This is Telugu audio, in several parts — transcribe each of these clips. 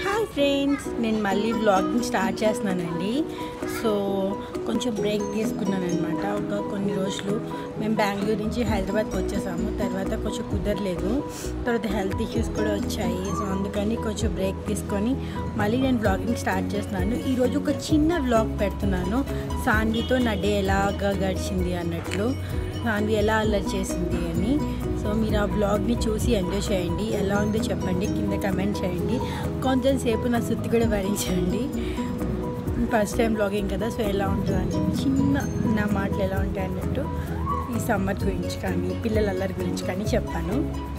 హాయ్ ఫ్రెండ్స్ నేను మళ్ళీ వ్లాగింగ్ స్టార్ట్ చేస్తున్నానండి సో కొంచెం బ్రేక్ తీసుకున్నాను అనమాట ఒక కొన్ని రోజులు మేము బెంగళూరు నుంచి హైదరాబాద్కి వచ్చేసాము తర్వాత కొంచెం కుదరలేదు తర్వాత హెల్త్ ఇష్యూస్ కూడా వచ్చాయి సో అందుకని కొంచెం బ్రేక్ తీసుకొని మళ్ళీ నేను వ్లాగింగ్ స్టార్ట్ చేస్తున్నాను ఈరోజు ఒక చిన్న వ్లాగ్ పెడుతున్నాను సాన్వితో నా డే ఎలాగా గడిచింది అన్నట్లు సాన్వి ఎలా అల్లరి చేసింది అని సో మీరు ఆ బ్లాగ్ని చూసి ఎంజాయ్ చేయండి ఎలా ఉందో చెప్పండి కింద కమెంట్ చేయండి కొంచెం సేపు నా సుత్తి కూడా భరించండి ఫస్ట్ టైం బ్లాగింగ్ కదా సో ఎలా ఉంటుంది అని చెప్పి చిన్న నా మాటలు ఎలా ఉంటాయి అన్నట్టు ఈ సమ్మర్ గురించి కానీ పిల్లల అల్లరి గురించి కానీ చెప్పాను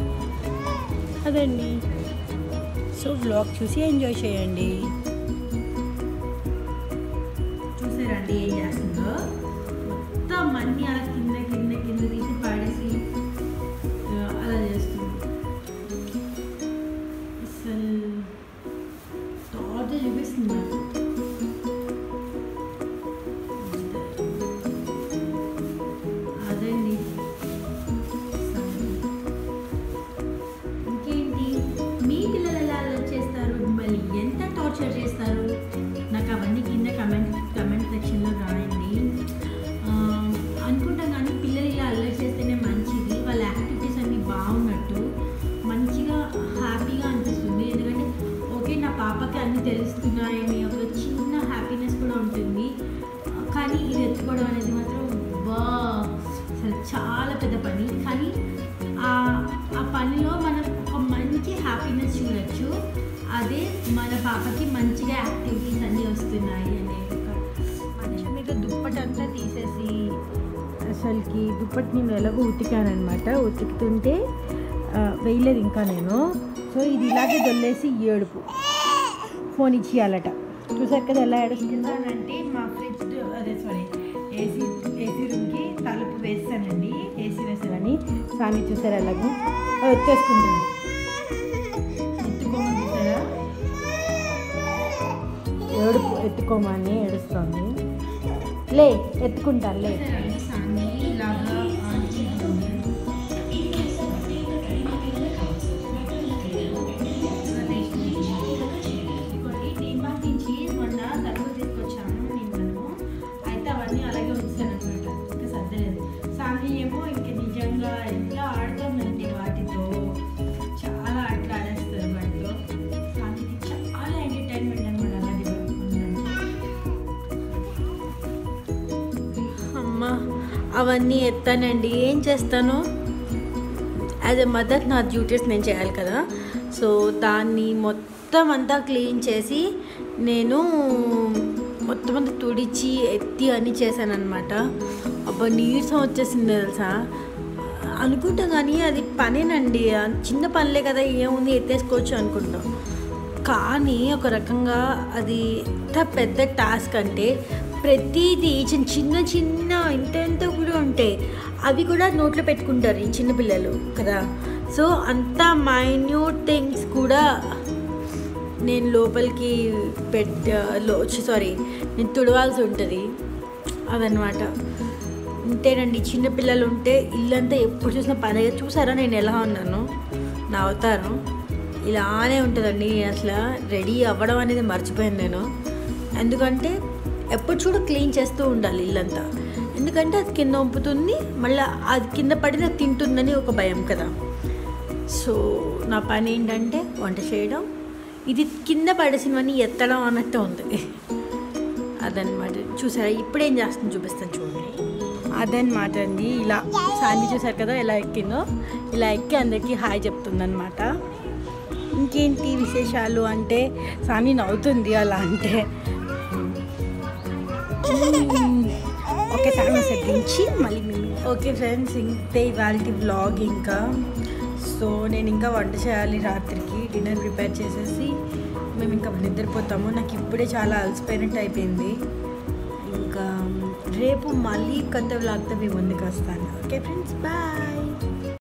అదండి సో వ్లాగ్ చూసి ఎంజాయ్ చేయండి చూసారండి ఏం చేస్తుందో మొత్తం అన్ని అలా కింద కింద కింద తీసి పాడేసి ఆ, అలా చేస్తుంది అసలు టార్చర్ చూపిస్తుంది నాకు అదండి ఇంకేంటి మీ పిల్లలు ఎలా అలర్ట్ చేస్తారు మిమ్మల్ని ఎంత టార్చర్ చేస్తారు నాకు అవన్నీ కింద కమెంట్ కమెంట్ సెక్షన్లో రాయండి ఆ, అనుకుంటాం కానీ పిల్లలు ఇలా అల్లరి చేస్తేనే మంచిది వాళ్ళ యాక్టివిటీస్ అన్నీ బాగున్నట్టు మంచిగా హ్యాపీగా అనిపిస్తుంది ఎందుకంటే ఓకే నా పాపకి అన్నీ తెలుస్తున్నాయని ఒక చిన్న హ్యాపీనెస్ కూడా ఉంటుంది కానీ ఇది ఎత్తుకోవడం అనేది మాత్రం బా అసలు చాలా పెద్ద పని కానీ ఆ ఆ పనిలో మనం ఒక మంచి హ్యాపీనెస్ చూడొచ్చు అదే మన పాపకి మంచిగా యాక్టివిటీస్ అన్నీ వస్తున్నాయి అనే ఒక మనిషి మీద దుప్పటి అంతా తీసేసి అసలుకి దుప్పటి నేను ఎలాగో ఉతికానమాట ఉతుకుతుంటే ఆ, వేయలేదు ఇంకా నేను సో ఇది ఇలాగే దొల్లేసి ఏడుపు ఫోన్ ఇచ్చేయాలట చూసారు కదా ఎలా ఏడుస్తుందంటే మా ఫ్రిడ్జ్ అదే సారీ ఏసీ ఏసీ రూమ్కి తలుపు వేస్తానండి ఏసీ వేస్తానని సామి చూసారు ఎలాగో ఆ, ఎత్తేసుకుంటుంది ఎత్తుకోమని చూసారా ఏడుపు ఎత్తుకోమని ఏడుస్తుంది లే ఎత్తుకుంటాను లే సామి ఇలాగా కొన్ని డీమార్ట్ నుంచి మొన్న సరుకులు తీసుకొచ్చాను నేను అయితే అవన్నీ అలాగే ఉంచాను అనమాట ఇంకా సర్దలేదు సామి ఏమో ఇంక నిజంగా ఎంత ఆడుతుందంటే వాటితో చాలా ఆటలు ఆడేస్తారు వాటితో సామికి చాలా ఎంటర్టైన్మెంట్ అనమాట అలాంటి అమ్మ అవన్నీ ఎత్తానండి ఏం చేస్తాను యాజ్ ఎ మదర్ నా డ్యూటీస్ నేను చేయాలి కదా సో దాన్ని మొత్తం అంతా క్లీన్ చేసి నేను మొత్తం అంతా తుడిచి ఎత్తి అని చేశాను అనమాట అబ్బా నీరసం వచ్చేసింది తెలుసా అనుకుంటా కానీ అది పనేనండి ఆ చిన్న పనులే కదా ఏముంది ఎత్తేసుకోవచ్చు అనుకుంటాం కానీ ఒక రకంగా అది ఎంత పెద్ద టాస్క్ అంటే ప్రతిదీ చిన్న చిన్న చిన్న ఇంటెంత కూడా ఉంటాయి అవి కూడా నోట్లో పెట్టుకుంటారు ఈ చిన్నపిల్లలు కదా సో అంత మైన్యూట్ థింగ్స్ కూడా నేను లోపలికి పెట్ట లో సారీ నేను తుడవాల్సి ఉంటుంది అదనమాట అంతేనండి చిన్నపిల్లలు ఉంటే ఇల్లంతా ఎప్పుడు చూసినా పని చూసారా నేను ఎలా ఉన్నాను నా అవతారం ఇలానే ఉంటుందండి అసలు రెడీ అవ్వడం అనేది మర్చిపోయాను నేను ఎందుకంటే ఎప్పుడు చూడు క్లీన్ చేస్తూ ఉండాలి ఇల్లంతా ఎందుకంటే అది కింద వంపుతుంది మళ్ళీ అది కింద పడిన తింటుందని ఒక భయం కదా సో నా పని ఏంటంటే వంట చేయడం ఇది కింద పడేసినవన్నీ ఎత్తడం అన్నట్టు ఉంది అదనమాట చూసారా ఇప్పుడు ఏం చేస్తుంది చూపిస్తాను చూడండి అదనమాట అండి ఇలా సాండి చూసారు కదా ఎలా ఎక్కిందో ఇలా ఎక్కి అందరికీ హాయ్ చెప్తుందనమాట ఇంకేంటి విశేషాలు అంటే సామి నవ్వుతుంది అలా అంటే ఓకే సామి సెట్టించి మళ్ళీ మేము ఓకే ఫ్రెండ్స్ ఇంతే ఇవాళ వ్లాగ్ ఇంకా సో నేను ఇంకా వంట చేయాలి రాత్రికి డిన్నర్ ప్రిపేర్ చేసేసి మేము ఇంకా నిద్రపోతాము నాకు ఇప్పుడే చాలా అలసిపోయినట్టు అయిపోయింది ఇంకా రేపు మళ్ళీ కొత్త వ్లాగ్తో మీ ముందుకు వస్తాను ఓకే ఫ్రెండ్స్ బాయ్